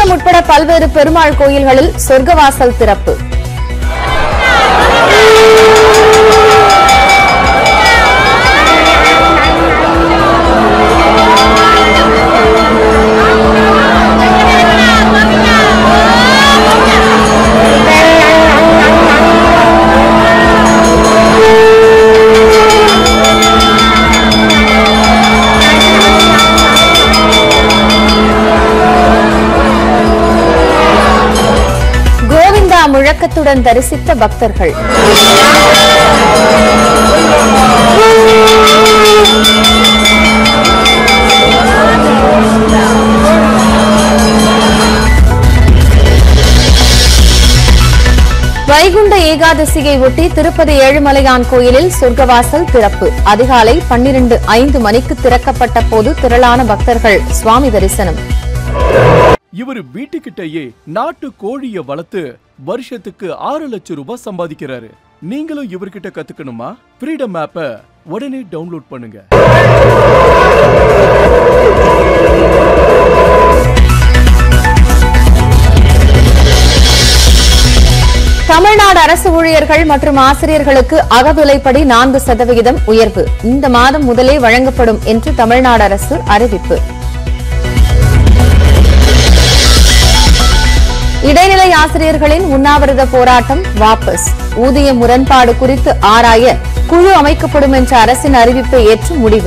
சேலம் உட்பட பல்வேறு பெருமாள் கோயில்களில் சொர்க்கவாசல் திறப்பு கோவிந்தா முழக்கத்துடன் தரிசித்த பக்தர்கள் வைகுண்ட ஏகாதசியை ஒட்டி திருப்பதி ஏழுமலையான் கோயிலில் சொர்க்கவாசல் திறப்பு அதிகாலை பன்னிரண்டு ஐந்து மணிக்கு திறக்கப்பட்ட போது திரளான பக்தர்கள் சுவாமி தரிசனம் இவர் வீட்டுக்கிட்டயே நாட்டு கோழிய வளர்த்து வருஷத்துக்கு ஆறு லட்சம் ரூபாய் சம்பாதிக்கிறாரு நீங்களும் இவர்கிட்ட கத்துக்கணுமா ஃப்ரீடம் ஆப்ப உடனே டவுன்லோட் பண்ணுங்க தமிழ்நாடு அரசு ஊழியர்கள் மற்றும் ஆசிரியர்களுக்கு அகவிலைப்படி நான்கு சதவிகிதம் உயர்வு இந்த மாதம் முதலே வழங்கப்படும் என்று தமிழ்நாடு அரசு அறிவிப்பு இடைநிலை ஆசிரியர்களின் உண்ணாவிரத போராட்டம் வாபஸ் ஊதிய முரண்பாடு குறித்து ஆராய குழு அமைக்கப்படும் என்ற அரசின் அறிவிப்பை ஏற்று முடிவு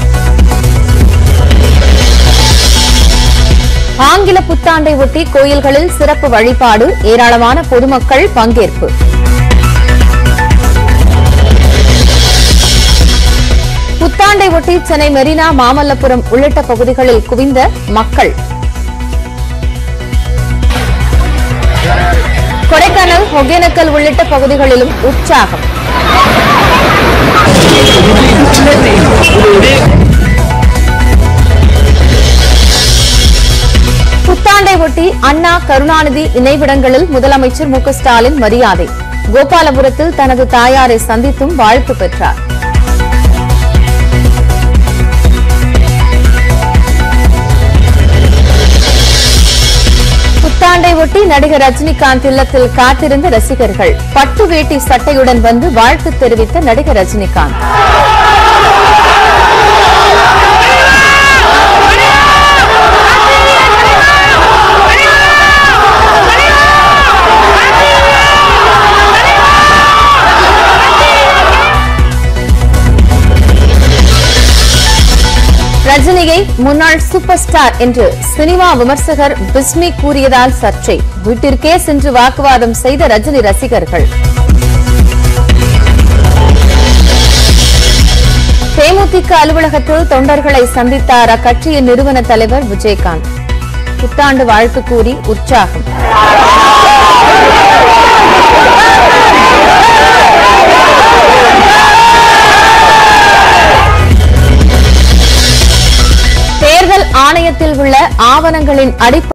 ஆங்கில புத்தாண்டை ஒட்டி கோயில்களில் சிறப்பு வழிபாடு ஏராளமான பொதுமக்கள் பங்கேற்பு புத்தாண்டை ஒட்டி சென்னை மெரினா மாமல்லபுரம் உள்ளிட்ட பகுதிகளில் குவிந்த மக்கள் கொடைக்கானல் ஒகேனக்கல் உள்ளிட்ட பகுதிகளிலும் உற்சாகம் புத்தாண்டை ஒட்டி அண்ணா கருணாநிதி நினைவிடங்களில் முதலமைச்சர் மு க ஸ்டாலின் மரியாதை கோபாலபுரத்தில் தனது தாயாரை சந்தித்தும் வாழ்த்து பெற்றார் புத்தாண்டை ஒட்டி நடிகர் ரஜினிகாந்த் இல்லத்தில் காத்திருந்த ரசிகர்கள் பட்டு வேட்டி சட்டையுடன் வந்து வாழ்த்து தெரிவித்த நடிகர் ரஜினிகாந்த் ரஜினியை முன்னாள் சூப்பர் ஸ்டார் என்று சினிமா விமர்சகர் பிஸ்மி கூறியதால் சர்ச்சை வீட்டிற்கே சென்று வாக்குவாதம் செய்த ரஜினி ரசிகர்கள் தேமுதிக அலுவலகத்தில் தொண்டர்களை சந்தித்தார் அக்கட்சியின் நிறுவன தலைவர் விஜயகாந்த் புத்தாண்டு வாழ்த்து கூறி உற்சாகம் தேர்தல் ஆணையத்தில் உள்ள ஆவணங்களின் அடிப்படை